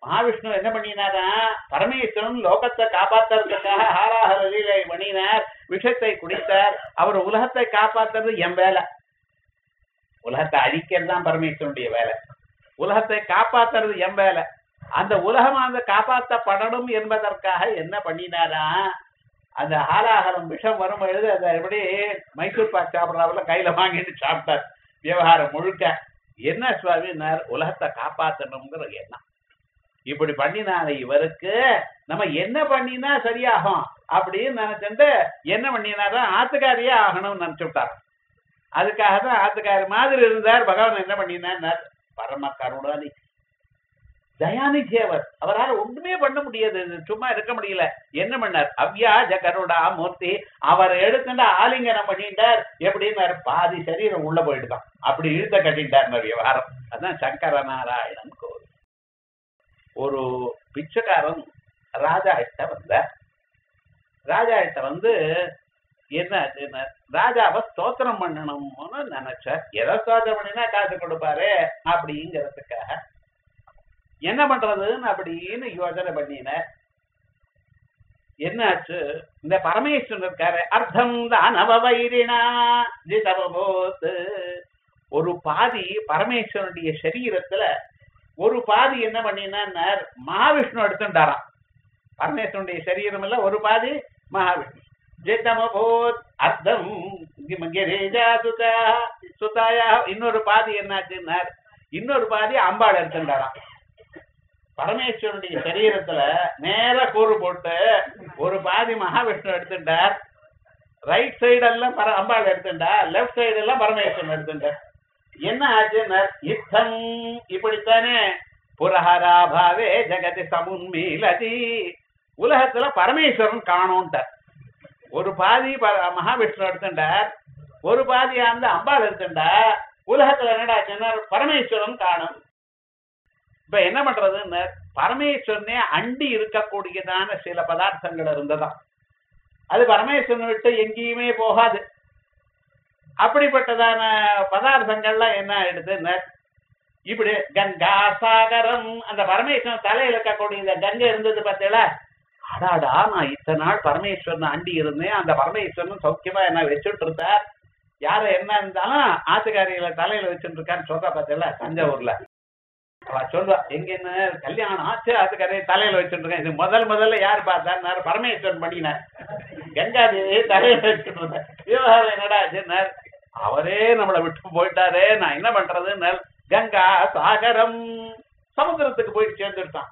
மகாவிஷ்ணு என்ன பண்ணினாரா பரமேஸ்வரன் லோகத்தை காப்பாத்துறதுக்காக ஹாராஹர லீலை பண்ணினார் விஷத்தை குடித்தார் அவர் உலகத்தை காப்பாத்துறது என் வேலை உலகத்தை அழிக்கிறது தான் பரமேஸ்வரனுடைய வேலை உலகத்தை காப்பாத்துறது என் வேலை அந்த உலகம் அந்த காப்பாற்றப்படணும் என்பதற்காக என்ன பண்ணினாரா அந்த ஹாலாஹரம் விஷம் வரும் பொழுது அதை எப்படி மைசூர் பாக் சாப்பிட்றாப்புல கையில வாங்கிட்டு சாப்பிட்டார் விவகாரம் முழுக்க என்ன சுவாமினார் உலகத்தை காப்பாற்றணுங்கிற எண்ணம் இப்படி பண்ணினால இவருக்கு நம்ம என்ன பண்ணினா சரியாகும் அப்படின்னு நினைச்சுட்டு என்ன பண்ணினாரா ஆத்துக்காரியே ஆகணும்னு நினைச்சு விட்டார் அதுக்காக தான் ஆத்துக்காரி மாதிரி இருந்தார் பகவான் என்ன பண்ணினார் பரம கருணாதி தயாநிதி அவர் அவரால் ஒண்ணுமே பண்ண முடியாது சும்மா இருக்க முடியல என்ன பண்ணார் அவ்யாஜ கருடா மூர்த்தி அவர் எடுத்துட்டு ஆலிங்கனம் பண்ணிட்டார் எப்படின்னாரு பாதி சரீரம் உள்ள போயிடுதான் அப்படி இழுத்த கட்டிட்டார் விவகாரம் அதான் சங்கர நாராயணன் கோவில் ஒரு பிச்சைக்காரன் ராஜா கிட்ட வந்தார் ராஜா கிட்ட வந்து என்ன ஆச்சுன்னா, ராஜாவை ஸ்தோத்திரம் பண்ணணும்னு நினைச்சார் எதை ஸ்தோத்திரம் பண்ணினா காசு கொடுப்பாரு அப்படிங்கிறதுக்காக என்ன பண்றதுன்னு அப்படின்னு யோசனை பண்ணினார் என்னாச்சு இந்த பரமேஸ்வரன் இருக்காரு அர்த்தம் தானவ வைரிணா ஜிதபோத் ஒரு பாதி பரமேஸ்வரனுடைய சரீரத்துல ஒரு பாதி என்ன பண்ணினார் மகாவிஷ்ணு எடுத்துட்டாராம் பரமேஸ்வரனுடைய சரீரம் இல்ல ஒரு பாதி மகாவிஷ்ணு ஜெத்தமபோத் அர்த்தம் கிரேஜா சுதா சுதாயா இன்னொரு பாதி என்னாச்சுன்னார் இன்னொரு பாதி அம்பாள் எடுத்துட்டாராம் பரமேஸ்வரனுடைய சரீரத்துல நேர கூறு போட்டு ஒரு பாதி மகாவிஷ்ணு எடுத்துட்டார் ரைட் சைடு எல்லாம் பர அம்பாள் எடுத்துட்டார் லெஃப்ட் சைடு எல்லாம் பரமேஸ்வரன் எடுத்துட்டார் என்ன ஆச்சுன்னார் யுத்தம் இப்படித்தானே புரஹராபாவே ஜெகதி சமுன்மீலதி உலகத்துல பரமேஸ்வரன் காணோன்ட்டார் ஒரு பாதி ப- மகாவிஷ்ணு எடுத்துட்டார் ஒரு பாதி அந்த அம்பாள் எடுத்துட்டா உலகத்துல என்னடா சொன்னார் பரமேஸ்வரன் காணும் இப்ப என்ன பண்றதுன்னு பரமேஸ்வரனே அண்டி இருக்கக்கூடியதான சில பதார்த்தங்கள் இருந்ததா அது பரமேஸ்வரன் விட்டு எங்கேயுமே போகாது அப்படிப்பட்டதான பதார்த்தங்கள்லாம் என்ன ஆயிடுதுன்னு இப்படி கங்கா சாகரம் அந்த பரமேஸ்வரன் தலையில இருக்கக்கூடிய இந்த கங்கை இருந்தது பார்த்தீங்களா அடாடா நான் இத்தனை நாள் பரமேஸ்வரன் அண்டி இருந்தேன் அந்த பரமேஸ்வரன் சௌக்கியமா என்ன வச்சுட்டு இருந்தார் யாரு என்ன இருந்தாலும் ஆத்துக்காரிகளை தலையில வச்சுட்டு இருக்கான்னு சொல்றா பார்த்தீங்களா தஞ்சாவூர்ல அவ சொல்றா எங்க என்ன கல்யாணம் ஆச்சு ஆத்துக்காரி தலையில வச்சுட்டு இருக்கேன் இது முதல் முதல்ல யார் பார்த்தார் பரமேஸ்வரன் பண்ணினார் கங்காதேவி தலையில வச்சுட்டு இருந்தேன் விவகாரம் என்னடா ஆச்சுன்னார் அவரே நம்மளை விட்டு போயிட்டாரே நான் என்ன பண்றதுன்னு கங்கா சாகரம் சமுத்திரத்துக்கு போயிட்டு சேர்ந்துட்டான்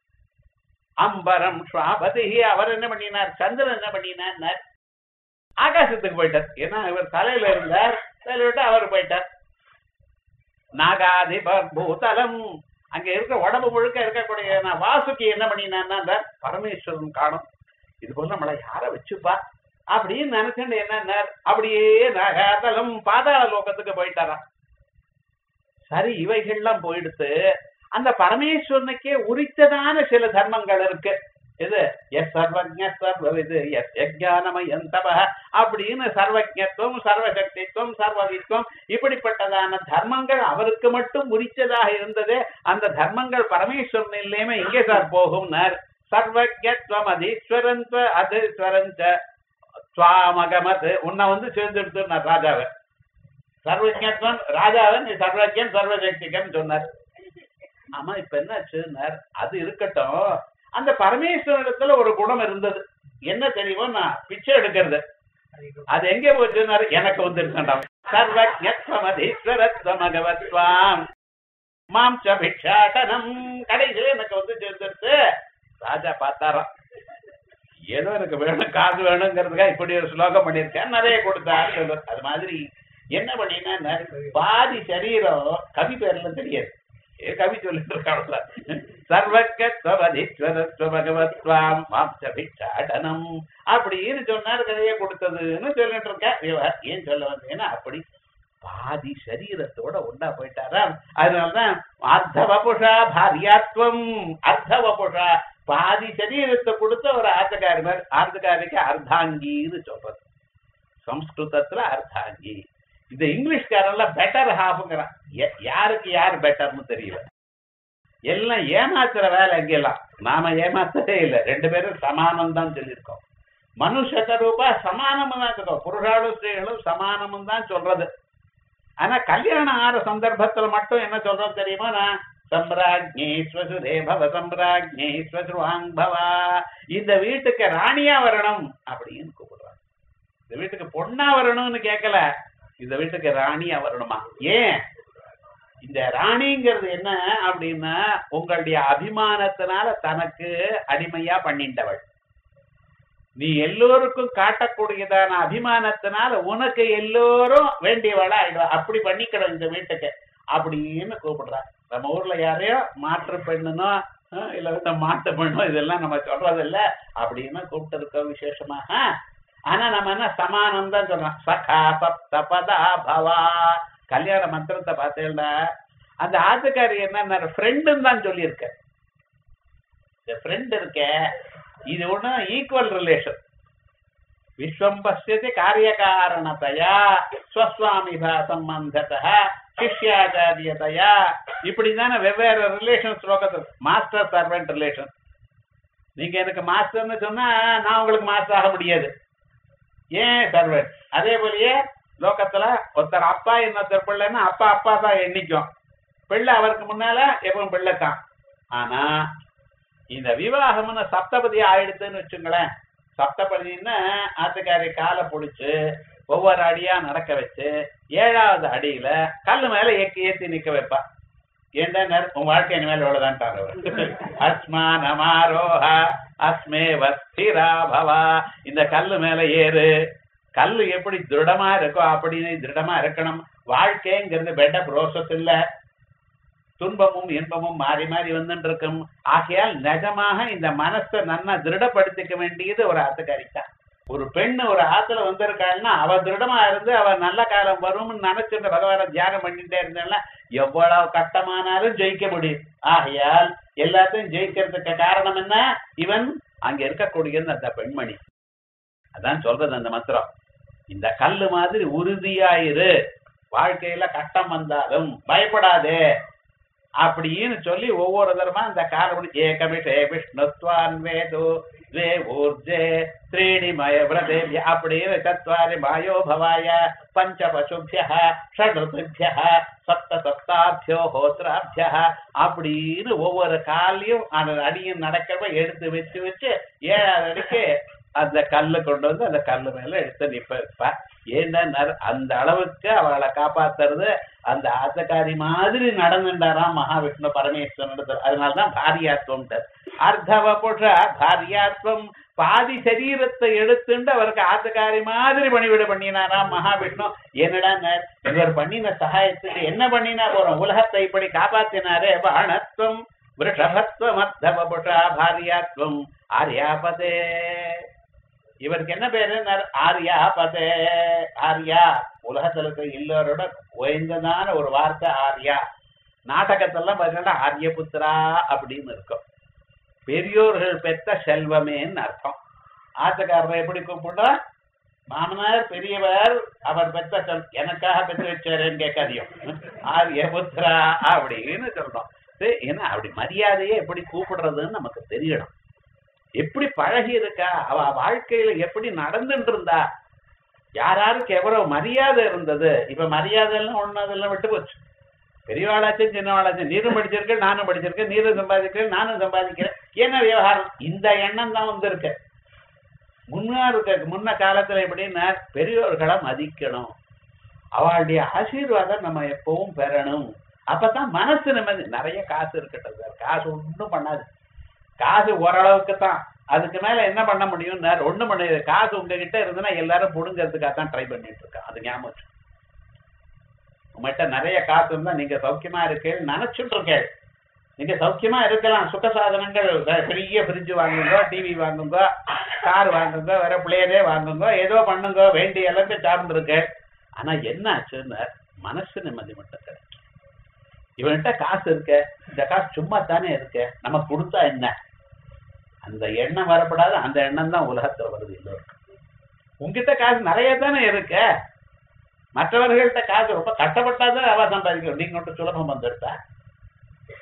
அம்பரம் ஸ்வாபதி அவர் என்ன பண்ணினார் சந்திரன் என்ன பண்ணினார் ஆகாசத்துக்கு போயிட்டார் ஏன்னா இவர் தலையில இருந்தார் தலையில விட்டு அவர் போயிட்டார் நாகாதிபர் பூதலம் அங்க இருக்க உடம்பு முழுக்க இருக்கக்கூடிய நான் வாசுக்கு என்ன பண்ணினான்னா இந்த பரமேஸ்வரன் காணும் இது போல நம்மளை யார வச்சுப்பா அப்படின்னு நினைச்சுட்டு என்ன அப்படியே நாகாதலம் பாதாள லோகத்துக்கு போயிட்டாராம் சரி இவைகள்லாம் போயிடுத்து அந்த பரமேஸ்வரனுக்கே உரித்ததான சில தர்மங்கள் இருக்கு இது எஸ் சர்வஜ சர்வ இது எஸ் யஜானமயம் தப அப்படின்னு சர்வஜத்துவம் சர்வசக்தித்துவம் சர்வவித்வம் இப்படிப்பட்டதான தர்மங்கள் அவருக்கு மட்டும் உரித்ததாக இருந்தது அந்த தர்மங்கள் பரமேஸ்வரன் இல்லாம எங்கே சார் போகும்னார் சர்வஜத்வம் அதீஸ்வரன் அதீஸ்வரன் சுவாமகமத் உன்னை வந்து சேர்ந்துடுத்துனார் ராஜாவை சர்வஜத்வன் ராஜாவன் நீ சர்வஜன் சர்வசக்திகன் சொன்னார் ஆமா இப்ப என்னாச்சுன்னார் அது இருக்கட்டும் அந்த பரமேஸ்வரத்துல ஒரு குணம் இருந்தது என்ன தெரியுமோ நான் பிச்சை எடுக்கிறது அது எங்க போச்சுன்னாரு எனக்கு வந்துருக்கண்டாம் சர்வஜத்வமதீஸ்வரத்வமகவத்வாம் மாம் ச பிக்ஷாடனம் கடைசியில எனக்கு வந்து சேர்ந்துருச்சு ராஜா பார்த்தாராம் ஏதோ எனக்கு வேணும் காசு வேணுங்கிறதுக்காக இப்படி ஒரு ஸ்லோகம் பண்ணியிருக்கேன் நிறைய கொடுத்தாரு சொல்லுவார். அது மாதிரி என்ன பண்ணினா பாதி சரீரம் கவி பேர்ல தெரியாது ஏ கவி சொல்லிட்டு இருக்காங்களா சர்வக்கத்வதீஸ்வரத்வ பகவத்வாம் மாம்சபிச்சாடனம் அப்படின்னு சொன்னார் கதையை கொடுத்ததுன்னு சொல்லிட்டு இருக்க இவர் ஏன் சொல்ல வந்தேன்னா அப்படி பாதி சரீரத்தோட உண்டா போயிட்டாரா அதனாலதான் அர்த்த வபுஷா பாரியாத்வம் அர்த்த வபுஷா பாதி சரீரத்தை கொடுத்த ஒரு ஆர்த்தகாரி மாதிரி ஆர்த்தகாரிக்கு அர்த்தாங்கின்னு சொல்றது சம்ஸ்கிருதத்துல அர்த்தாங்கி இந்த இங்கிலீஷ்காரன்ல பெட்டர் ஹாஃப்ங்கிறான் ய- யாருக்கு யார் பெட்டர்னு தெரியல எல்லாம் ஏமாத்துற வேலை எங்கெல்லாம் நாம ஏமாத்தவே இல்லை ரெண்டு பேரும் சமானம் தான் சொல்லியிருக்கோம் மனுஷ ரூபா சமானமும் தான் இருக்கோம் புருஷாலும் ஸ்திரீகளும் சமானமும் தான் சொல்றது ஆனா கல்யாணம் ஆற சந்தர்ப்பத்துல மட்டும் என்ன சொல்றோம் தெரியுமா நான் சம்ராஜ்ஞி ஸ்வசுரே பவ சம்ராஜ்ஞி ஸ்வசுவாங் பவா இந்த வீட்டுக்கு ராணியா வரணும் அப்படின்னு கூப்பிடுறாங்க இந்த வீட்டுக்கு பொண்ணா வரணும்னு கேட்கல இந்த வீட்டுக்கு ராணியா வரணுமா ஏன் இந்த ராணிங்கிறது என்ன அப்படின்னா உங்களுடைய அபிமானத்தினால தனக்கு அடிமையா பண்ணிண்டவள் நீ எல்லோருக்கும் காட்டக்கூடியதான அபிமானத்தினால உனக்கு எல்லோரும் வேண்டியவளா ஆயிடுவா அப்படி பண்ணிக்கணும் இந்த வீட்டுக்கு அப்படின்னு கூப்பிடுறா நம்ம ஊர்ல யாரையோ மாற்று பெண்ணுனோ அஹ், இல்ல வந்து மாட்டு பெண்ணோ இதெல்லாம் நம்ம சொல்றது இல்ல அப்படின்னு கூப்பிட்டு இருக்கோம் விசேஷமாக ஆனா நம்ம என்ன சமானம் தான் சொல்றோம் சகா சப்தபதா பவா கல்யாண மந்திரத்தை பார்த்தேன்னா அந்த ஆத்துக்காரி என்ன ஃப்ரெண்டுன்னு தான் சொல்லியிருக்க இந்த ஃப்ரெண்ட் இருக்க இது ஒண்ணு ஈக்குவல் ரிலேஷன் விஸ்வம் பசியதி காரியகாரணத்தையா ஸ்வஸ்வாமிபா சம்பந்தத்தா சிஷ்யாச்சாரியதையா இப்படிதானே வெவ்வேறு ரிலேஷன் ஸ்லோகத்தில் மாஸ்டர் சர்வெண்ட் ரிலேஷன் நீங்க எனக்கு மாஸ்டர்னு சொன்னா நான் உங்களுக்கு மாஸ்டர் ஆக முடியாது ஏன் சர்வெண்ட் அதே போலயே லோகத்துல ஒருத்தர் அப்பா இன்னொருத்தர் பிள்ளைன்னா அப்பா அப்பா தான் எண்ணிக்கும் பிள்ளை அவருக்கு முன்னால எப்பவும் பிள்ளை தான் ஆனா இந்த விவாகம்னு சப்தபதி ஆயிடுதுன்னு வச்சுங்களேன் சப்தபதின்னு ஆத்துக்காரி காலை பிடிச்சு ஒவ்வொரு அடியா நடக்க வச்சு ஏழாவது அடியில கல்லு மேல ஏக்கி ஏத்தி நிக்க வைப்பா ஏண்டா உன் வாழ்க்கை இனிமேல் எவ்வளவுதான்ட்டார் அவர் அஸ்மானமாரோஹ அஸ்மே வஸ்திரா பவா இந்த கல்லு மேல ஏறு கல்லு எப்படி திருடமா இருக்கோ அப்படின்னு திருடமா இருக்கணும் வாழ்க்கைங்கிறது பெட்ட ப்ரோசஸ் இல்ல துன்பமும் இன்பமும் மாறி மாறி வந்துட்டு இருக்கும் ஆகையால் நிஜமாக இந்த மனசை நன்னா திருடப்படுத்திக்க வேண்டியது ஒரு ஆத்துக்காரி தான் ஒரு பெண்ணு ஒரு ஆத்துல வந்திருக்காள்னா அவ திருடமா இருந்து அவ நல்ல காலம் வரும்னு நினைச்சிட்டு பகவானை தியானம் பண்ணிட்டே இருந்தால எவ்வளவு கட்டமானாலும் ஜெயிக்க முடியும் ஆகையால் எல்லாத்தையும் ஜெயிக்கிறதுக்கு காரணம் என்ன இவன் அங்க இருக்கக்கூடிய அந்த பெண்மணி அதான் சொல்றது அந்த மந்திரம் இந்த கல்லு மாதிரி உறுதியாயிரு வாழ்க்கையில கட்டம் வந்தாலும் பயப்படாதே அப்படின்னு சொல்லி ஒவ்வொரு தரமா இந்த காலம் ஏகமிஷே விஷ்ணுத்வான் வேது द्वे ऊर्जे त्रीणि मय व्रतेभ्य அப்படின்னு சத்வாரி மாயோ பவாய பஞ்ச பசுபிய ஷட் ருத்துபிய சப்த சப்தாபியோ ஹோத்ராபிய அப்படின்னு ஒவ்வொரு காலையும் அந்த அடியும் நடக்கிறப்ப எடுத்து வச்சு வச்சு ஏழாவது அடிக்கு அந்த கல்லு கொண்டு வந்து அந்த கல்லு மேல எடுத்து நிப்ப வைப்பா ஏன்னா நர்- அந்த அளவுக்கு அவளை காப்பாத்துறது அந்த ஆத்தக்காரி மாதிரி நடந்துட்டாராம் மகாவிஷ்ணு பரமேஸ்வரன் அதனாலதான் பாரியாத்துவம் அர்த்தவ புஷ பாரியாத்வம் பாதி சரீரத்தை எடுத்துண்டு அவருக்கு ஆத்துக்காரி மாதிரி பணிவிட பண்ணினாராம் மகாவிஷ்ணு என்னடா நர், இவர் பண்ணின சகாயத்துக்கு என்ன பண்ணினா போறோம் உலகத்தை இப்படி காப்பாத்தினாரே பாணத்துவம் விருஷபத்வம் அர்த்தவ புஷா பாரியாத்வம் ஆர்யாபதே இவருக்கு என்ன பேரு நர்- ஆர்யாபதே ஆர்யா உலகத்துல இருக்க எல்லாரோட உயர்ந்ததான ஒரு வார்த்தை ஆர்யா நாடகத்தெல்லாம் பார்த்தீங்கன்னா ஆரியபுத்திரா அப்படின்னு இருக்கும் பெரியோர்கள் பெற்ற செல்வமேன்னு அர்த்தம் ஆத்துக்காரரை எப்படி கூப்பிடுறா மாமனார் பெரியவர் அவர் பெற்ற செல் எனக்காக பெற்று வச்சாருன்னு கேட்காதியும் ஆரியபுத்திரா அப்படின்னு சொல்றோம் சரி, ஏன்னா அப்படி மரியாதையை எப்படி கூப்பிடுறதுன்னு நமக்கு தெரியணும் எப்படி பழகி இருக்கா அவ வாழ்க்கையில எப்படி நடந்துட்டு இருந்தா யாராருக்கு எவ்வளவு மரியாதை இருந்தது இப்ப மரியாதை எல்லாம் ஒண்ணு அதெல்லாம் விட்டு போச்சு பெரியவாளாச்சும் சின்னவாளாச்சும் நீரும் படிச்சிருக்கேன் நானும் படிச்சிருக்கேன் நீரும் சம்பாதிக்கிறேன் நானும் சம்பாதிக்கிறேன் என்ன விவகாரம் இந்த எண்ணம் தான் வந்திருக்கு முன்னாடி இருக்க முன்ன காலத்துல எப்படின்னா பெரியோர்களை மதிக்கணும் அவளுடைய ஆசீர்வாதம் நம்ம எப்பவும் பெறணும் அப்பதான் மனசு நிம்மதி நிறைய காசு இருக்கட்டும் சார் காசு ஒண்ணும் பண்ணாது காசு ஓரளவுக்கு தான் அதுக்கு மேல என்ன பண்ண முடியும் ஒண்ணும் பண்ண காசு உங்ககிட்ட இருந்ததுன்னா எல்லாரும் புடுங்கிறதுக்காக தான் ட்ரை பண்ணிட்டு இருக்கேன் அது ஞாபகம் வச்சுக்கோ. உங்ககிட்ட நிறைய காசு இருந்தா நீங்க சௌக்கியமா இருக்கேன்னு நினைச்சுட்டு இருக்கேன் நீங்க சௌக்கியமா இருக்கலாம் சுக சாதனங்கள் வே- பெரிய ஃப்ரிட்ஜ் வாங்குங்க டிவி வாங்குங்க கார் வாங்குங்க வேற பிளேயரே வாங்குங்க ஏதோ பண்ணுங்க வேண்டிய அளவுக்கு சார்ந்திருக்கு ஆனா என்ன ஆச்சுன்னா மனசு நிம்மதி மட்டும் கிடைக்கும் இவன்கிட்ட காசு இருக்க இந்த காசு சும்மா தானே இருக்கு நம்ம கொடுத்தா என்ன அந்த எண்ணம் வரப்படாத அந்த எண்ணம் தான் உலகத்துல வருது எல்லோருக்கும் உங்ககிட்ட காசு நிறைய தானே இருக்கு மற்றவர்கள்ட்ட காசு ரொம்ப கஷ்டப்பட்டாதான் அவ சம்பாதிக்கணும் நீங்க மட்டும் சுலபம் வந்துருத்தா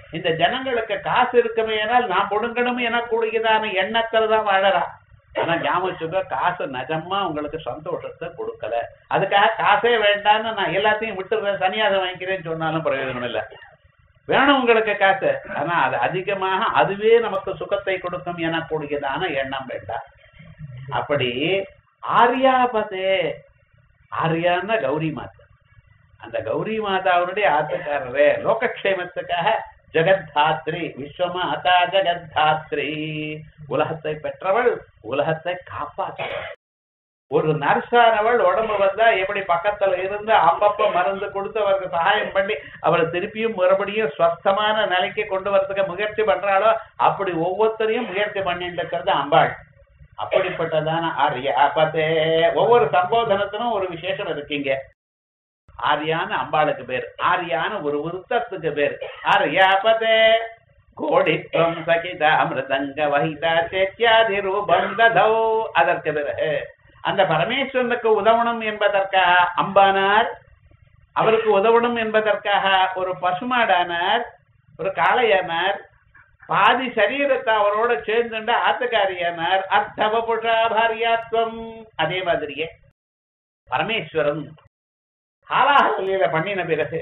இந்த ஜனங்களுக்கு காசு இருக்குமே ஏனால் நான் கொடுக்கணும் என கூடியதான எண்ணத்துல தான் வாழறா ஆனா ஞாபகம் வச்சுக்கோ காசு நிஜமா உங்களுக்கு சந்தோஷத்தை கொடுக்கல அதுக்காக காசே வேண்டாம்னு நான் எல்லாத்தையும் விட்டுறேன் சன்னியாசம் வாங்கிக்கிறேன்னு சொன்னாலும் பிரயோஜனம் இல்லை வேணும் உங்களுக்கு காசு ஆனா அது அதிகமாக அதுவே நமக்கு சுகத்தை கொடுக்கும் என கூடியதான எண்ணம் வேண்டாம் அப்படி ஆர்யாபதே ஆர்யான்னா கௌரி மாதா அந்த கௌரி மாதாவுடைய ஆத்துக்காரரே லோகக்ஷேமத்துக்காக ஜெகத்தாத்ரி விஸ்வமாதா ஜெகத்தாத்ரி உலகத்தை பெற்றவள் உலகத்தை காப்பாற்றவள் ஒரு நர்ஸானவள் உடம்பு வந்தா எப்படி பக்கத்துல இருந்து அப்பப்ப மருந்து கொடுத்து அவருக்கு சகாயம் பண்ணி அவரை திருப்பியும் மறுபடியும் ஸ்வஸ்தமான நிலைக்கு கொண்டு வரதுக்கு முயற்சி பண்றாளோ அப்படி ஒவ்வொருத்தரையும் முயற்சி பண்ணிட்டு இருக்கிறது அம்பாள் அப்படிப்பட்டதான ஆர்யாபதே ஒவ்வொரு சம்போதனத்திலும் ஒரு விசேஷம் இருக்குங்க ஆர்யான்னு அம்பாளுக்கு பேர் ஆர்யான்னு ஒரு விருத்தத்துக்கு பேர் ஆர்யாபதே கோடித்வம் சகித அமிர்தங்க வகிதா சேத்தியாதி ரூபம் ததௌ அதற்கு பிறகு அந்த பரமேஸ்வரனுக்கு உதவணும் என்பதற்காக அம்பானார் அவருக்கு உதவணும் என்பதற்காக ஒரு பசுமாடானார் ஒரு காளையானார் பாதி சரீரத்தை அவரோட சேர்ந்துண்டு ஆத்துக்காரியானார் அர்த்தவ புஷாபாரியாத்வம் அதே மாதிரியே பரமேஸ்வரன் காலாகலியில பண்ணின பிறகு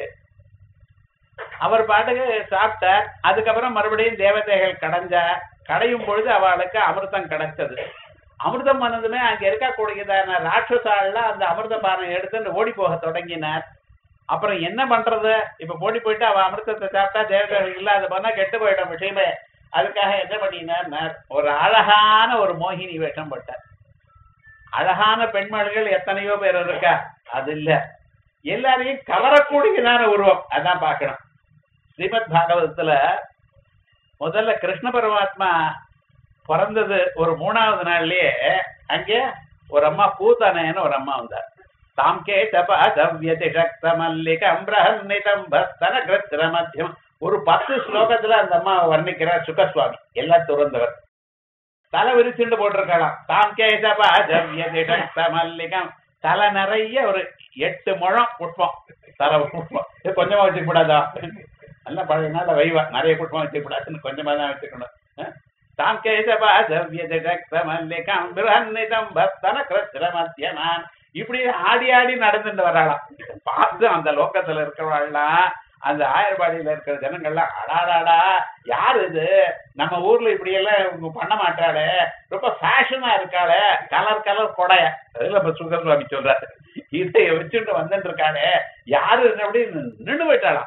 அவர் பாட்டுக்கு சாப்பிட்டார் அதுக்கப்புறம் மறுபடியும் தேவதைகள் கடைஞ்சார் கடையும் பொழுது அவளுக்கு அமிர்தம் கிடைச்சது அமிர்தம் வந்ததுமே அங்க இருக்கக்கூடியதான ராட்சசால அந்த அமிர்த பானை எடுத்து ஓடி போக தொடங்கினார் அப்புறம் என்ன பண்றது இப்ப ஓடி போயிட்டு அவ அமிர்தத்தை சாப்பிட்டா தேவதைகள் இல்லாத போனா கெட்டு போயிடும் விஷயமே அதுக்காக என்ன பண்ணினார் ஒரு அழகான ஒரு மோகினி வேஷம் போட்டார் அழகான பெண்மணிகள் எத்தனையோ பேர் இருக்கா அது இல்ல எல்லாரையும் கவரக்கூடியதான உருவம் அதான் பார்க்கணும் ஸ்ரீமத் பாகவதத்துல முதல்ல கிருஷ்ண பரமாத்மா பிறந்தது ஒரு மூணாவது நாள்லயே அங்கே ஒரு அம்மா பூத்தனைன்னு ஒரு அம்மா வந்தார் தாம்கே தபாதவ்யதிஷக்த மல்லிகம் பிரஹன்னிதம் பஸ்தன கிருத்திர மத்தியம் ஒரு பத்து ஸ்லோகத்துல அந்த அம்மா வர்ணிக்கிறார் சுகசுவாமி எல்லாம் துறந்தவர் தலை விரிச்சுண்டு போட்டிருக்கலாம் தாம்கே தபாதவ்யதிஷக்த மல்லிகம் தலை நிறைய ஒரு எட்டு முழம் புஷ்பம் தலை புஷ்பம் இது கொஞ்சமா வச்சுக்க கூடாதா நல்லா பழைய நாள்ல வைவா நிறைய புஷ்பம் வச்சுக்க கூடாதுன்னு கொஞ்சமா தான் வச்சுக்கணும் அஹ்? தாம் கேசபாசவ்யதிகம் பிரஹன்னிதம் பஸ்தன கிருத்திர மத்தியமான் இப்படி ஆடி ஆடி நடந்துட்டு வராளாம் பார்த்து அந்த லோக்கத்துல இருக்கிறவாள்லாம் அந்த ஆயர்பாடியில இருக்கிற ஜனங்கள்லாம் அடாடாடா யாரு இது நம்ம ஊர்ல இப்படி எல்லாம் இவங்க பண்ண மாட்டாளே ரொம்ப ஃபேஷனா இருக்காளே கலர் கலர் கொடைய அதுல நம்ம சுகர் சுவாமி சொல்றாரு இதை வச்சுட்டு வந்துட்டு இருக்காளே யாரு அப்படி நின்று போயிட்டாளாம்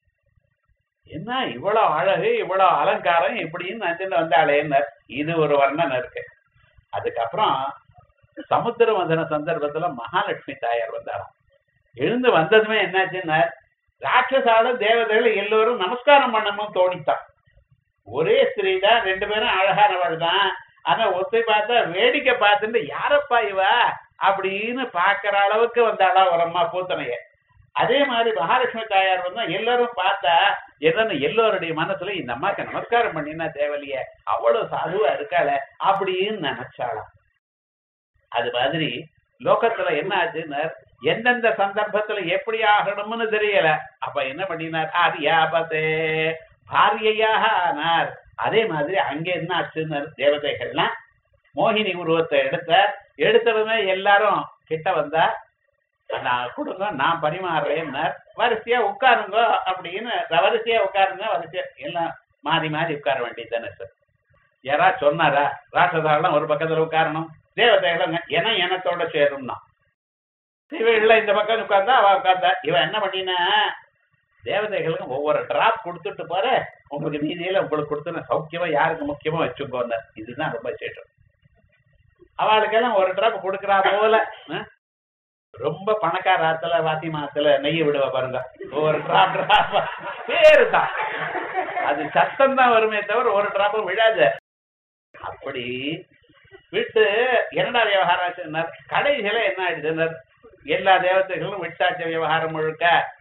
என்ன இவ்வளவு அழகு இவ்வளவு அலங்காரம் இப்படின்னு நினைச்சுட்டு வந்தாளேன்னு இது ஒரு வர்ணனை இருக்கு அதுக்கப்புறம் சமுத்திர மதன சந்தர்ப்பத்துல மகாலட்சுமி தாயார் வந்தாராம் எழுந்து வந்ததுமே என்னாச்சுன்னா ராட்சசாலும் தேவதைகள் எல்லோரும் நமஸ்காரம் பண்ணணும்னு தோணித்தான் ஒரே ஸ்திரீ தான் ரெண்டு பேரும் அழகானவள் தான் ஆனா ஒத்தை பார்த்தா வேடிக்கை பார்த்துட்டு யாரப்பா இவ அப்படின்னு பாக்குற அளவுக்கு வந்தாளா ஒரு அம்மா பூத்தனைய அதே மாதிரி மகாலட்சுமி தாயார் வந்தா எல்லாரும் பார்த்தா என்னன்னு எல்லோருடைய மனசுல இந்த அம்மாக்கு நமஸ்காரம் பண்ணினா தேவலையே அவ்வளவு சாதுவா இருக்காள அப்படின்னு நினைச்சாளாம் அது மாதிரி லோகத்துல என்ன ஆச்சுன்னா எந்தெந்த சந்தர்ப்பத்துல எப்படி ஆகணும்னு தெரியல அப்ப என்ன பண்ணினார் ஆரியாபத்தே பாரியையாக ஆனார் அதே மாதிரி அங்க என்ன ஆச்சுன்னு தேவதைகள்லாம் மோகினி உருவத்தை எடுத்தார் எடுத்ததுமே எல்லாரும் கிட்ட வந்தா நான் கொடுங்க நான் பரிமாறுறேன்னார் வரிசையா உட்காருங்க அப்படின்னு வரிசையா உட்காருங்க வரிசையா எல்லாம் மாறி மாறி உட்கார வேண்டியது தானே சார் யாரா சொன்னாரா ராட்சதாலாம் ஒரு பக்கத்துல உட்காரணும் தேவதைகளும் என எனத்தோட சேரும்னா இவன் இந்த பக்கம் உட்கார்ந்தா அவ உட்கார்ந்தா இவன் என்ன பண்ணினா தேவதைகளுக்கும் ஒவ்வொரு டிராப் கொடுத்துட்டு போற உங்களுக்கு மீதியில உங்களுக்கு கொடுத்துன சௌக்கியமா யாருக்கு முக்கியமா வச்சுக்கோங்க இதுதான் ரொம்ப சேஷம் அவளுக்கெல்லாம் ஒரு டிராப் கொடுக்கறா போல ஆ? ரொம்ப பணக்கார ஆத்துல வாத்தி மாத்துல நெய்ய விடுவா பாருங்க ஒரு டிராப் டிராப் பேரு தான் அது சத்தம் தான் வருமே தவிர ஒரு டிராப்பும் விழாது அப்படி விட்டு என்னடா விவகாரம் ஆச்சுன்னார் கடைசியில என்ன ஆயிடுச்சுன்னார் எல்லா தேவதைகளும் விட்டாச்ச விவகாரம் முழுக்க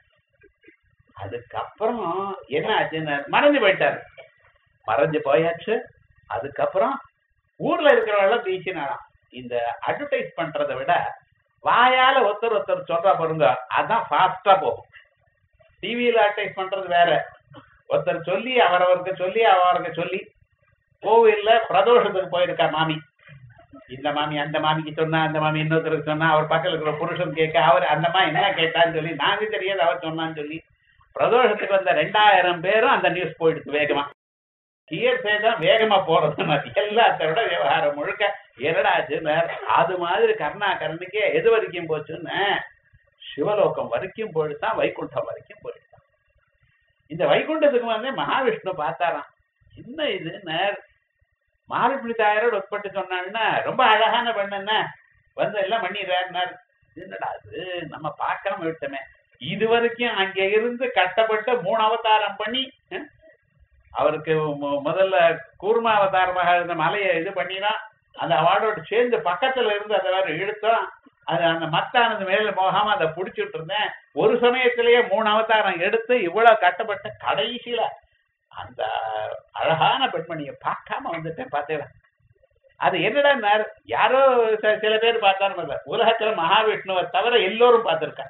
அதுக்கப்புறம் என்ன ஆச்சுன்னார் மறைஞ்சு போயிட்டாரு மறைஞ்சு போயாச்சு அதுக்கப்புறம் ஊர்ல இருக்கிறவங்க பேசினாலாம் இந்த அட்வர்டைஸ் பண்றதை விட வாயால ஒருத்தர் ஒருத்தர் சொல்றா பாருங்க அதான் ஃபாஸ்டா போகும் டிவியில அட்வர்டைஸ் பண்றது வேற ஒருத்தர் சொல்லி அவரவருக்கு சொல்லி அவருக்கு சொல்லி கோவில்ல பிரதோஷத்துக்கு போயிருக்கா மாமி இந்த மாமி அந்த மாமிக்கு சொன்னா அந்த மாமி இன்னொருத்தருக்கு சொன்னா அவர் பக்கத்துல இருக்கிற புருஷன் கேட்க அவர் அந்த மாதிரி என்ன கேட்டான்னு சொல்லி நாங்க தெரியாது அவர் சொன்னான்னு சொல்லி பிரதோஷத்துக்கு வந்த ரெண்டாயிரம் பேரும் அந்த நியூஸ் போயிடுச்சு வேகமா ஹியர்ஸே தான் வேகமா போறது எல்லாத்த விட விவகாரம் முழுக்க என்னடாச்சுன்னு அது மாதிரி கருணாகரனுக்கே எது வரைக்கும் போச்சுன்னு சிவலோகம் வரைக்கும் போயிடுதான் வைகுண்டம் வரைக்கும் போயிடுதான் இந்த வைகுண்டத்துக்கு வந்து மகாவிஷ்ணு பார்த்தாராம் என்ன இது மாறுபடி தாயாரோட உட்பட்டு சொன்னான்னா ரொம்ப அழகான பெண்ணு வந்து எல்லாம் பண்ணிடுறாருனார் என்னடா அது நம்ம பார்க்காம விட்டோமே இது வரைக்கும் அங்க இருந்து கட்டப்பட்ட மூணு அவதாரம் பண்ணி அஹ், அவருக்கு மு- முதல்ல கூர்ம அவதாரமாக இருந்த மலையை இது பண்ணினா அந்த அவார்டோட சேர்ந்து பக்கத்துல இருந்து அதை வேற இழுத்தோம் அது அந்த மத்தானது மேல போகாம அதை புடிச்சிட்டு இருந்தேன் ஒரு சமயத்திலேயே மூணு அவதாரம் எடுத்து இவ்வளவு கட்டப்பட்ட கடைசியில அந்த அழகான பெண்மணியை பார்க்காம வந்துட்டேன் பார்த்தேன் அது என்னடா யாரோ ச- சில பேர் பார்த்தாரு உலகத்துல மகாவிஷ்ணுவை தவிர எல்லோரும் பார்த்திருக்காங்க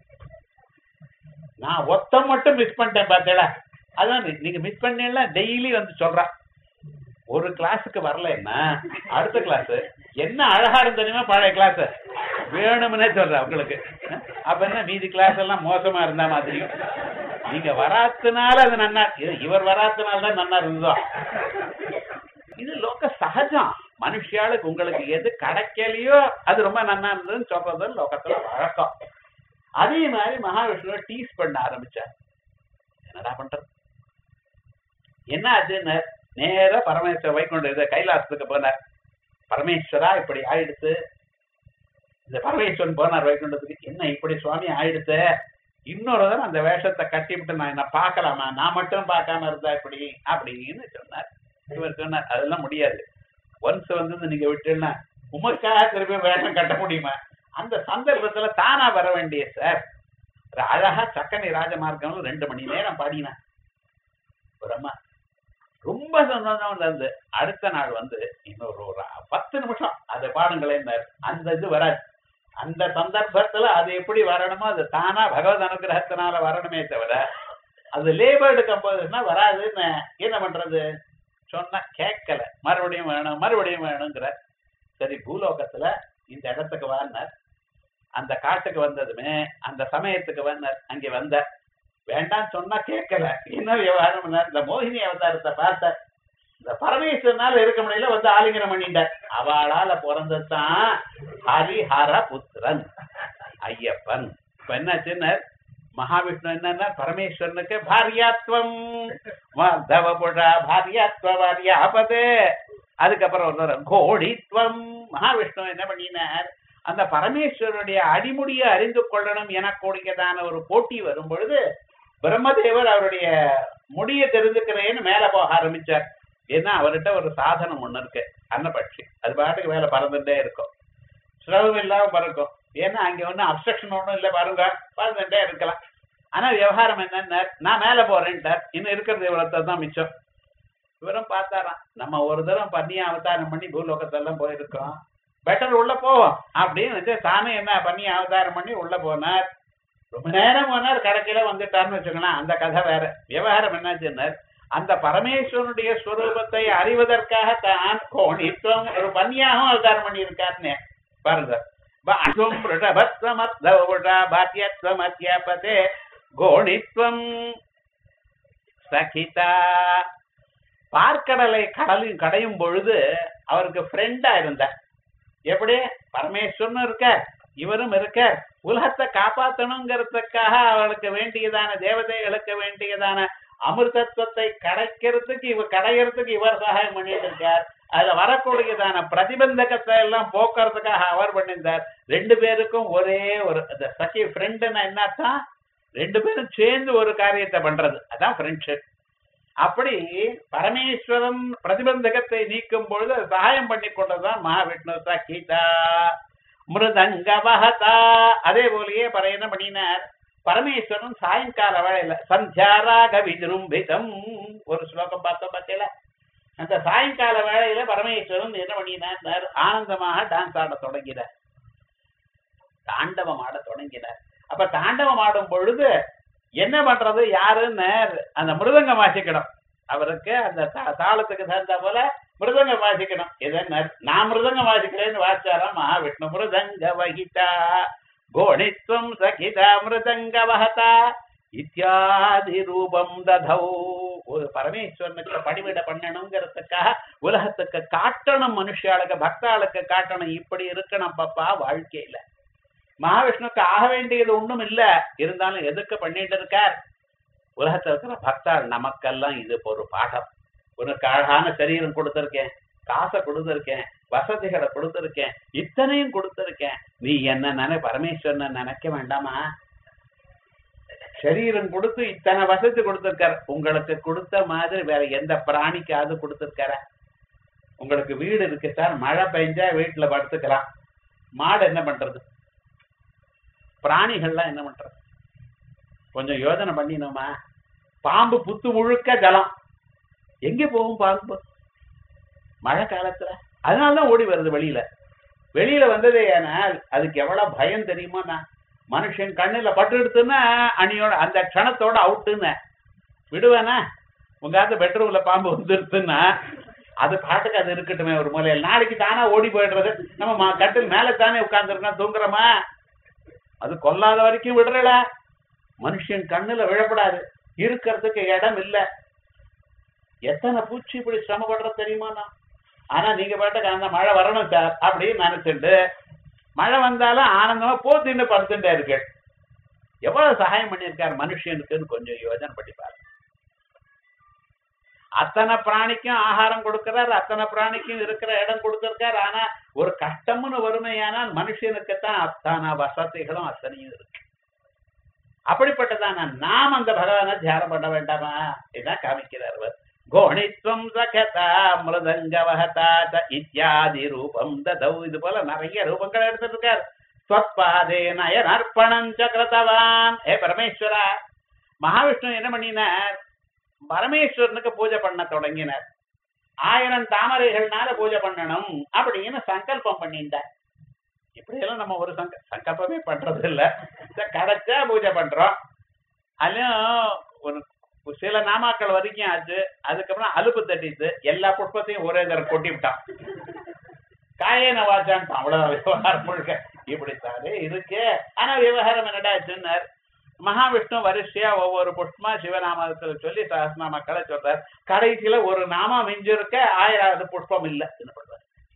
நான் ஒத்தம் மட்டும் மிஸ் பண்ணிட்டேன் பார்த்தேடா அதான் நீ- நீங்க மிஸ் பண்ணீங்கன்னா டெய்லி வந்து சொல்றா ஒரு கிளாஸுக்கு வரலன்னா அடுத்த கிளாஸ் என்ன அழகா இருந்ததுமே பழைய கிளாஸ் வேணும்னே சொல்றேன் உங்களுக்கு அப்ப என்ன மீதி கிளாஸ் எல்லாம் மோசமா இருந்தா மாதிரியும் நீங்க வராத்துனால அது நன்னா இது இவர் வராத்துனால தான் நன்னா இருந்ததோ இது லோக சகஜம் மனுஷியாளுக்கு உங்களுக்கு எது கிடைக்கலையோ அது ரொம்ப நன்னா இருந்ததுன்னு சொல்றது லோகத்துல வழக்கம் அதே மாதிரி மகாவிஷ்ணுவை டீஸ் பண்ண ஆரம்பிச்சார் என்னடா பண்றது என்ன ஆச்சுன்னு நேரா பரமேஸ்வர வைகுண்ட இதை கைலாசத்துக்கு போனார் பரமேஸ்வரா இப்படி ஆயிடுத்து இந்த பரமேஸ்வரன் போனார் வைகுண்டத்துக்கு என்ன இப்படி சுவாமி ஆயிடுத்து இன்னொரு தடவை அந்த வேஷத்தை கட்டிவிட்டு நான் என்ன பார்க்கலாமா நான் மட்டும் பார்க்காம இருந்தா இப்படி அப்படின்னு சொன்னார் இவர் சொன்னார் அதெல்லாம் முடியாது ஒன்ஸ் வந்து நீங்க விட்டுன்னா உமக்காக திருப்பி வேஷம் கட்ட முடியுமா அந்த சந்தர்ப்பத்துல தானா வர வேண்டிய சார் ஒரு அழகா சக்கனி ராஜமார்க்கம் ரெண்டு மணி நேரம் பாடினேன் ஒரு அம்மா ரொம்ப சந்தோஷம் இருந்து அடுத்த நாள் வந்து இன்னொரு ஒரு பத்து நிமிஷம் அதை பாடுங்களேன் அந்த இது வராது அந்த சந்தர்ப்பத்துல அது எப்படி வரணுமோ அது தானா பகவத் அனுகிரகத்தினால வரணுமே தவிர அது லேபர்டு கம்போசர்னா வராதுன்னு என்ன பண்றது சொன்னா கேட்கல மறுபடியும் வேணும் மறுபடியும் வேணுங்கிற சரி பூலோகத்துல இந்த இடத்துக்கு வந்தார் அந்த காட்டுக்கு வந்ததுமே அந்த சமயத்துக்கு வந்தார் அங்கே வந்த வேண்டாம் சொன்னா கேட்கல என்ன விவகாரம் பண்ணார்? இந்த மோகினி அவதாரத்தை பார்த்தார் இந்த பரமேஸ்வரனால இருக்க முடியல வந்து ஆலிங்கனம் பண்ணிட்டார் அவளால பிறந்ததுதான் ஹரிஹர புத்திரன் ஐயப்பன் இப்ப என்னாச்சுன்னு மகாவிஷ்ணு என்னன்னா பரமேஸ்வரனுக்கு பாரியாத்வம் தவபுடா பாரியாத்வ வாரியாபதே அதுக்கப்புறம் ஒரு கோடித்வம் மகாவிஷ்ணு என்ன பண்ணினார் அந்த பரமேஸ்வரனுடைய அடிமுடியை அறிந்து கொள்ளணும் எனக்கூடியதான ஒரு போட்டி வரும் பொழுது பிரம்மதேவர் அவருடைய முடியை தெரிஞ்சுக்கிறேன்னு மேல போக ஆரம்பிச்சார் ஏன்னா அவர்கிட்ட ஒரு சாதனம் ஒண்ணு இருக்கு அன்னபட்சி அது பாட்டுக்கு மேல பறந்துட்டே இருக்கும் சிரமம் இல்லாம பறக்கும் ஏன்னா அங்க ஒன்றும் அப்சக்ஷன் ஒன்றும் இல்லை பாருங்க பறந்துட்டே இருக்கலாம் ஆனா விவகாரம் என்னன்னா நான் மேல போறேன்ட்டார் இன்னும் இருக்கிறது இவ்வளவு தான் மிச்சம் இவரும் பார்த்தாராம் நம்ம ஒரு தரம் பண்ணியா அவதாரம் பண்ணி பூலோகத்தெல்லாம் போயிருக்கோம் பெட்டர் உள்ள போவோம் அப்படின்னு வச்சு தானே என்ன பண்ணி அவதாரம் பண்ணி உள்ள போனார் ரொம்ப நேரம் போனார் கடைசியில வந்துட்டார்னு வச்சுக்கலாம் அந்த கதை வேற விவகாரம் என்னாச்சுன்னார் அந்த பரமேஸ்வரனுடைய ஸ்வரூபத்தை அறிவதற்காக தான் கோணித்துவம் ஒரு பன்னியாகவும் அவதாரம் பண்ணியிருக்காருன்னு பாருங்க பாசும் பாத்தியத்வம் அத்தியாபதே கோணித்வம் சகிதா பார்க்கடலை கடலையும் கடையும் பொழுது அவருக்கு ஃப்ரெண்டா இருந்தார் எப்படி பரமேஸ்வரனும் இருக்கார் இவரும் இருக்கார் உலகத்தை காப்பாற்றணுங்கிறதுக்காக அவளுக்கு வேண்டியதான தேவதைகளுக்கு வேண்டியதான அமிர்தத்துவத்தை கிடைக்கிறதுக்கு இவ கடையறதுக்கு இவர் சகாயம் பண்ணிட்டு இருக்கார் அதுல வரக்கூடியதான பிரதிபந்தகத்தை எல்லாம் போக்குறதுக்காக அவர் பண்ணியிருந்தார் ரெண்டு பேருக்கும் ஒரே ஒரு இந்த சகி ஃப்ரெண்டுன்னா என்னத்தான் ரெண்டு பேரும் சேர்ந்து ஒரு காரியத்தை பண்றது அதான் ஃப்ரெண்ட்ஷிப் அப்படி பரமேஸ்வரன் பிரதிபந்தகத்தை நீக்கும் பொழுது அது சகாயம் பண்ணி கொண்டதுதான் மகாவிஷ்ணு சகிதா மிருதங்கவஹதா அதே போலயே பர என்ன பண்ணினார் பரமேஸ்வரன் சாயங்கால வேளையில சந்தியாராக விஜృంభిதம் ஒரு ஸ்லோகம் பார்த்தோம் பார்த்தீங்களா அந்த சாயங்கால வேளையில பரமேஸ்வரன் என்ன பண்ணினார் ஆனந்தமாக டான்ஸ் ஆட தொடங்கினார் தாண்டவம் ஆட தொடங்கினார் அப்ப தாண்டவம் ஆடும் பொழுது என்ன பண்றது யாருன்னு அந்த மிருதங்கம் வாசிக்கணும் அவருக்கு அந்த தா- தாளத்துக்கு தகுந்த போல மிருதங்கம் வாசிக்கணும் இதென்ன நான் மிருதங்கம் வாசிக்கிறேன்னு வாசிச்சாராம் மகாவிஷ்ணு மிருதங்க வகிதா கோணித்வம் சகிதா மிருதங்க வகதா இத்தியாதி ரூபம் ததௌ ஒரு பரமேஸ்வரனுக்கு பணிவிட பண்ணணுங்கிறதுக்காக உலகத்துக்கு காட்டணும் மனுஷாளுக்கு பக்தாளுக்கு காட்டணும் இப்படி இருக்கணும் பாப்பா வாழ்க்கையில மகாவிஷ்ணுக்கு ஆக வேண்டியது ஒண்ணும் இல்ல இருந்தாலும் எதுக்கு பண்ணிட்டு இருக்கார் உலகத்துல இருக்கிற பக்தாள் நமக்கெல்லாம் இது ஒரு பாடம் உனக்கு அழகான சரீரம் கொடுத்திருக்கேன் காசை கொடுத்திருக்கேன் வசதிகளை கொடுத்திருக்கேன் இத்தனையும் கொடுத்திருக்கேன் நீ என்ன நினை பரமேஸ்வரனை நினைக்க வேண்டாமா சரீரம் கொடுத்து இத்தனை வசதி கொடுத்திருக்கார் உங்களுக்கு கொடுத்த மாதிரி வேற எந்த பிராணிக்காவது கொடுத்திருக்கார உங்களுக்கு வீடு இருக்கு சார் மழை பெஞ்சா வீட்டுல படுத்துக்கலாம் மாடு என்ன பண்றது பிராணிகள்லாம் என்ன பண்றது கொஞ்சம் யோசனை பண்ணினோமா பாம்பு புத்து முழுக்க ஜலம் எங்க போகும் பாம்பு மழை காலத்துல அதனாலதான் ஓடி வருது வெளியில வெளியில வந்ததே ஆனால் அதுக்கு எவ்வளவு பயம் தெரியுமா நான் மனுஷன் கண்ணுல பட்டு எடுத்துன்னா அணியோட அந்த க்ஷணத்தோட அவுட்டுன்னு விடுவேனா உங்காவது பெட்ரூம்ல பாம்பு வந்துருச்சுன்னா அது பாட்டுக்கு அது இருக்கட்டுமே ஒரு மூலையில் நாளைக்கு தானா ஓடி போயிடுறது நம்ம ம- கட்டில் மேல தானே உட்கார்ந்துருக்கோம் தூங்குறோமா அது கொல்லாத வரைக்கும் விடுறல மனுஷன் கண்ணுல விழப்படாது இருக்கிறதுக்கு இடம் இல்ல எத்தனை பூச்சி இப்படி சிரமப்படுறது தெரியுமா நான் ஆனா நீங்க பாட்டுக்கு அந்த மழை வரணும் சார் அப்படின்னு நினைச்சுட்டு மழை வந்தாலும் ஆனந்தமா போத்தின்னு படுத்துட்டே இருக்கு எவ்வளவு சகாயம் பண்ணியிருக்கார் மனுஷனுக்குன்னு கொஞ்சம் யோசனை பண்ணி பாருங்க அத்தனை பிராணிக்கும் ஆகாரம் கொடுக்கிறார் அத்தனை பிராணிக்கும் இருக்கிற இடம் கொடுத்திருக்கார் ஆனா ஒரு கஷ்டம்னு வறுமையானால் மனுஷனுக்குத்தான் அத்தனை வசதிகளும் அத்தனையும் இருக்கு அப்படிப்பட்டதான நாம் அந்த பகவானை தியானம் பண்ண வேண்டாமா இதான் காமிக்கிறார் அவர் கோணித்வம் சகதா மிருதங்க வகதா ச இத்தியாதி ரூபம் ததௌ இது போல நிறைய ரூபங்களை எடுத்துட்டு இருக்கார் ஸ்வத்பாதே நயன் அர்ப்பணம் சக்கரதவான் ஏ பரமேஸ்வரா மகாவிஷ்ணு என்ன பண்ணினார் பரமேஸ்வரனுக்கு பூஜை பண்ண தொடங்கினார் ஆயிரம் தாமரைகள்னால பூஜை பண்ணணும் அப்படின்னு சங்கல்பம் பண்ணிட்டார் இப்படி எல்லாம் நம்ம ஒரு சங்க சங்கல்பமே பண்றது இல்ல சரி, கிடைச்சா பூஜை பண்றோம் அதுலயும் ஒரு சில நாமாக்கள் வரைக்கும் ஆச்சு அதுக்கப்புறம் அலுப்பு தட்டிட்டு எல்லா புஷ்பத்தையும் ஒரே தடவை கொட்டி விட்டான் காயன வாச்சான் அவ்வளவு விவகாரம் முழுக்க இப்படித்தானே இருக்கு ஆனா விவகாரம் என்னடா ஆச்சுன்னார் மகாவிஷ்ணு வரிசையா ஒவ்வொரு புஷ்பமா சிவநாமத்துல சொல்லி சஹஸ்நாமக்களை சொல்றார் கடைசியில ஒரு நாமம் மிஞ்சிருக்க ஆயிராவது புஷ்பம் இல்ல என்ன பண்றாரு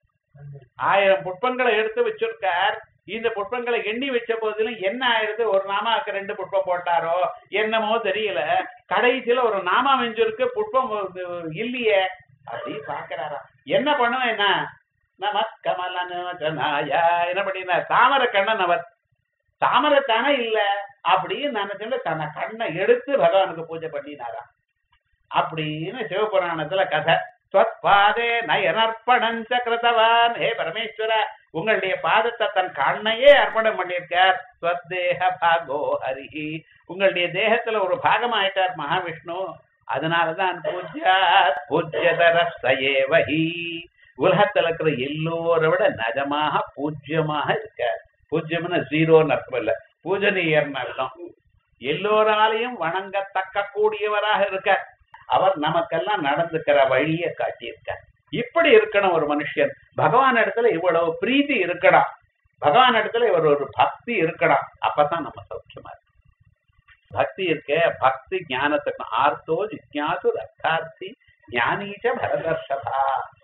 ஆயிரம் புஷ்பங்களை எடுத்து வச்சிருக்கார் இந்த புஷ்பங்களை எண்ணி வச்ச போதிலும் என்ன ஆயிடுது ஒரு நாமாக்கு ரெண்டு புஷ்பம் போட்டாரோ என்னமோ தெரியல கடைசியில ஒரு நாமா மிஞ்சிருக்கு புஷ்பம் இல்லையே அப்படி பாக்குறாரா என்ன பண்ணும் என்ன நம கமலனாயா என்ன பண்ணினா தாமர கண்ணன் அவர் தாமரை தானே இல்ல அப்படின்னு நினைச்சுட்டு தன்னை கண்ணை எடுத்து பகவானுக்கு பூஜை பண்ணினாரா அப்படின்னு சிவபுராணத்துல கதை ஸ்வத்பாதே நயனர்ப்பணம் கிருத்தவான் ஹே பரமேஸ்வர உங்களுடைய பாதத்தை தன் கண்ணையே அர்ப்பணம் பண்ணியிருக்கார் ஸ்வத்தேக பாகோ ஹரிஹி உங்களுடைய தேகத்துல ஒரு பாகமாயிட்டார் மகாவிஷ்ணு அதனாலதான் பூஜ்யா பூஜ்யதர சயேவஹி உலகத்துல இருக்கிற எல்லோரை விட நஜமாக பூஜ்யமாக இருக்கார் பூஜ்யம்னு ஜீரோன்னு அர்த்தம் இல்ல பூஜனீயர்னு அர்த்தம் எல்லோராலையும் வணங்கத்தக்க கூடியவராக இருக்கார் அவர் நமக்கெல்லாம் நடந்துக்கிற வழியை காட்டியிருக்கார் இப்படி இருக்கணும் ஒரு மனுஷன் பகவான் இடத்துல இவ்வளவு பிரீத்தி இருக்கணும் பகவான் இடத்துல இவர் ஒரு பக்தி இருக்கணும் அப்பதான் நம்ம சௌக்கியமா இருக்கும் பக்தி இருக்க பக்தி ஞானத்துக்கு ஆர்த்தோ ஜிக்யாசு ரத்தார்த்தி ஞானீச்ச பரதர்ஷபா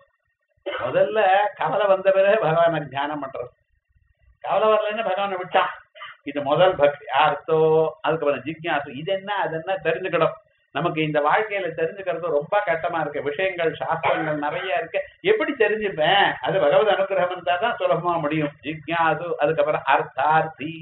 முதல்ல கவலை வந்த பிறகு பகவானை தியானம் பண்றது கவலை வரலன்னு பகவானை விட்டான் இது முதல் பக்தி ஆர்த்தோ அதுக்கப்புறம் ஜிக்யாசு இது என்ன அது என்ன தெரிஞ்சுக்கணும் நமக்கு இந்த வாழ்க்கையில தெரிஞ்சுக்கிறது ரொம்ப கஷ்டமா இருக்கு விஷயங்கள் சாஸ்திரங்கள் நிறைய இருக்கு எப்படி தெரிஞ்சுப்பேன் அது பகவத் அனுகிரகம் இருந்தா தான் சுலபமா முடியும் ஜிக்யாசு அதுக்கப்புறம் அர்த்தார்த்தி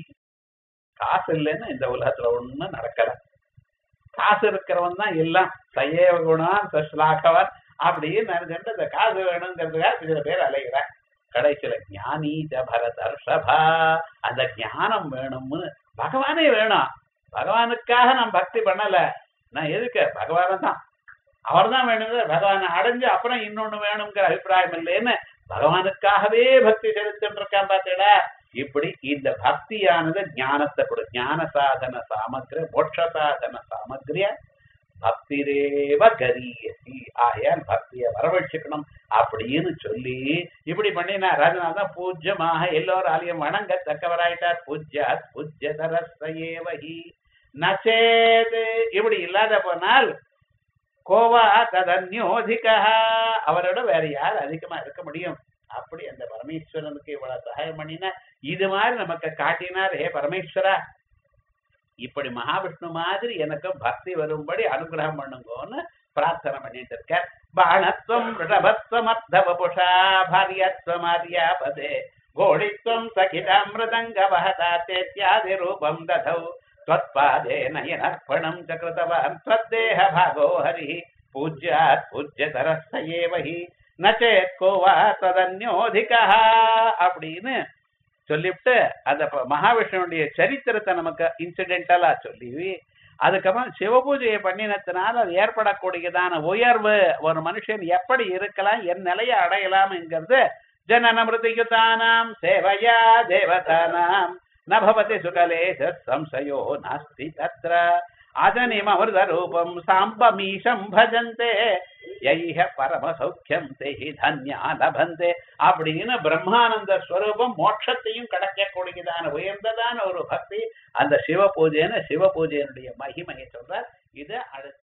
காசு இல்லைன்னா இந்த உலகத்துல ஒண்ணும் நடக்கல காசு இருக்கிறவன் தான் எல்லாம் சயேவ குணம் சஸ்லாகவன் அப்படின்னு நினைச்சுட்டு இந்த காசு வேணுங்கிறதுக்காக சில பேர் அலைகிற கடைசியில ஞானி பரதர்ஷபா அந்த ஞானம் வேணும்னு பகவானே வேணும் பகவானுக்காக நான் பக்தி பண்ணல நான் எதுக்கு பகவான தான் அவர் தான் வேணுங்க பகவானை அடைஞ்சு அப்புறம் இன்னொன்னு வேணுங்கிற அபிப்பிராயம் இல்லைன்னு பகவானுக்காகவே பக்தி செலுத்திட்டு இருக்கான் பார்த்தீங்களா இப்படி இந்த பக்தியானது ஞானத்தை கொடு ஞான சாதன சாமக்கிர மோட்ச சாதன சாமக்கிரிய பக்திரேவ கரியசி ஆயால் பக்தியை வரவழைச்சுக்கணும் அப்படின்னு சொல்லி இப்படி பண்ணினா அதனால தான் பூஜ்யமாக எல்லோராலையும் வணங்கத்தக்கவராயிட்டார் பூஜ்யாத் பூஜ்யதரஸ்தேவஹி நச்சேது இப்படி இல்லாத போனால் கோவா ததன்யோதிகா அவரோட வேற யார் அதிகமா இருக்க முடியும் அப்படி அந்த பரமேஸ்வரனுக்கு இவ்வளவு சகாயம் பண்ணினா இது மாதிரி நமக்கு காட்டினார் ஹே பரமேஸ்வரா இப்படி மகாவிஷ்ணு மாதிரி எனக்கும் பக்தி வரும்படி அனுகிரகம் பண்ணுங்கன்னு பிரார்த்தனை பண்ணிட்டு இருக்கார் பாணத்துவம் ரிஷபத்வம் அர்த்தவபுஷா பாரியத்வம் ஆர்யாபதே கோடித்வம் சகிதாமிருதங்க வஹதா தேத்யாதி ரூபம் ததௌ त्वत्पादेन यनर्पणम् च कृतवान् त्वद्देहभागो हरिः पूज्यात् पूज्यतरस्थ एव हि न चेत् को வா ததன்யோதிகः அப்படின்னு சொல்லிவிட்டு அந்த ப- மகாவிஷ்ணுடைய சரித்திரத்தை நமக்கு இன்சிடென்டலா சொல்லி அதுக்கப்புறம் சிவபூஜையை பண்ணினத்தினால் அது ஏற்படக்கூடியதான உயர்வு ஒரு மனுஷன் எப்படி இருக்கலாம் என் நிலையை அடையலாம்ங்கிறது ஜனன மிருதியுதானாம் சேவையா தேவதானாம் न भवति सुकलेश संशयो नास्ति तत्र अजनिममृतरूपम् साम्बमीशम् भजन्ते यैह பரமசௌக்கியம் தேஹி தன்யா லபந்தே அப்படின்னு பிரம்மானந்த ஸ்வரூபம் மோட்சத்தையும் கிடைக்கக்கூடியதான உயர்ந்ததான ஒரு பக்தி அந்த சிவ பூஜைன்னு சிவ பூஜையினுடைய மகிமையை சொல்றார் இது அடுத்த